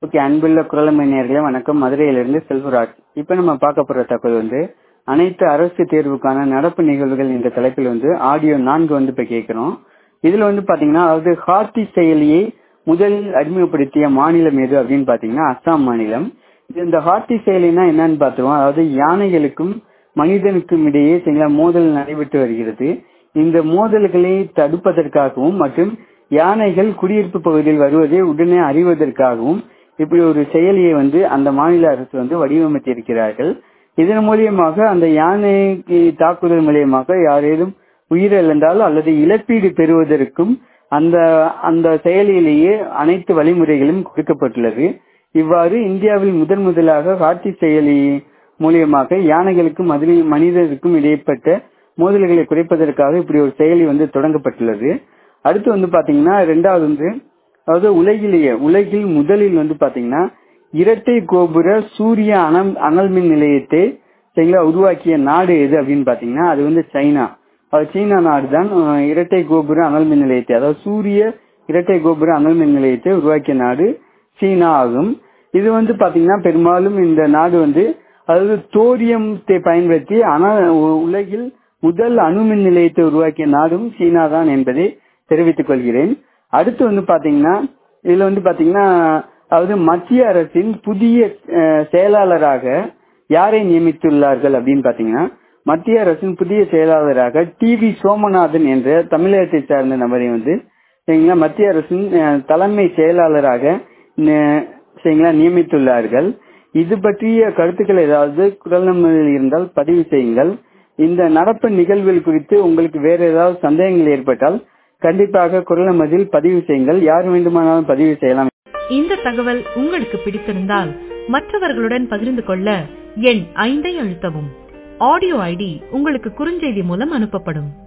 okay அன்புள்ள குரலமை நேர்களே வணக்கம் மதுரையிலிருந்து செல்வராஜ் இப்ப நம்ம பார்க்க போற தகவல் வந்து அனைத்து அரசு தேர்வுக்கான நடப்பு நிகழ்வுகள் என்ற தலைப்பில் வந்து ஆடியோ நான்கு வந்து இப்ப கேட்கிறோம் இதுல வந்து பாத்தீங்கன்னா அதாவது ஹார்த்தி செயலியை முதலில் அறிமுகப்படுத்திய மாநிலம் எது அப்படின்னு பாத்தீங்கன்னா அஸ்ஸாம் மாநிலம் இது இந்த ஹார்த்தி செயலினா என்னன்னு பார்த்துருவோம் அதாவது யானைகளுக்கும் மனிதனுக்கும் இடையே சரிங்களா மோதல் நடைபெற்று வருகிறது இந்த மோதல்களை தடுப்பதற்காகவும் மற்றும் யானைகள் குடியிருப்பு பகுதியில் வருவதை உடனே அறிவதற்காகவும் இப்படி ஒரு செயலியை வந்து அந்த மாநில அரசு வந்து வடிவமைத்திருக்கிறார்கள் இதன் மூலியமாக அந்த யானைக்கு தாக்குதல் மூலியமாக யாரேனும் உயிரிழந்தால் அல்லது இழப்பீடு பெறுவதற்கும் அந்த அந்த செயலியிலேயே அனைத்து வழிமுறைகளும் கொடுக்கப்பட்டுள்ளது இவ்வாறு இந்தியாவில் முதன் முதலாக காட்சி செயலி மூலியமாக யானைகளுக்கும் மனிதருக்கும் இடைப்பட்ட மோதல்களை குறைப்பதற்காக இப்படி ஒரு செயலி வந்து தொடங்கப்பட்டுள்ளது அடுத்து வந்து பாத்தீங்கன்னா ரெண்டாவது வந்து அதாவது உலகிலேயே உலகில் முதலில் வந்து பாத்தீங்கன்னா இரட்டை கோபுர சூரிய அனல் அனல் மின் நிலையத்தை சரிங்களா உருவாக்கிய நாடு எது அப்படின்னு பாத்தீங்கன்னா அது வந்து சைனா அது சீனா நாடு தான் இரட்டை கோபுர அனல் மின் நிலையத்தை அதாவது சூரிய இரட்டை கோபுர அனல் மின் நிலையத்தை உருவாக்கிய நாடு சீனா ஆகும் இது வந்து பாத்தீங்கன்னா பெரும்பாலும் இந்த நாடு வந்து அதாவது தோரியத்தை பயன்படுத்தி ஆனால் உலகில் முதல் அணுமின் நிலையத்தை உருவாக்கிய நாடும் சீனா தான் என்பதை தெரிவித்துக் கொள்கிறேன் அடுத்து வந்து பாத்தீங்கன்னா இதுல வந்து பாத்தீங்கன்னா அதாவது மத்திய அரசின் புதிய செயலாளராக யாரை நியமித்துள்ளார்கள் அப்படின்னு பாத்தீங்கன்னா மத்திய அரசின் புதிய செயலாளராக டி வி சோமநாதன் என்ற தமிழகத்தை சார்ந்த நபரை வந்து சரிங்களா மத்திய அரசின் தலைமை செயலாளராக சரிங்களா நியமித்துள்ளார்கள் இது பற்றிய கருத்துக்கள் ஏதாவது குரல் நம்பரில் இருந்தால் பதிவு செய்யுங்கள் இந்த நடப்பு நிகழ்வுகள் குறித்து உங்களுக்கு வேற ஏதாவது சந்தேகங்கள் ஏற்பட்டால் கண்டிப்பாக குரல் நம்பரில் பதிவு செய்யுங்கள் யார் வேண்டுமானாலும் பதிவு செய்யலாம் இந்த தகவல் உங்களுக்கு பிடித்திருந்தால் மற்றவர்களுடன் பகிர்ந்து கொள்ள எண் ஐந்தை அழுத்தவும் ஆடியோ ஐடி உங்களுக்கு குறுஞ்செய்தி மூலம் அனுப்பப்படும்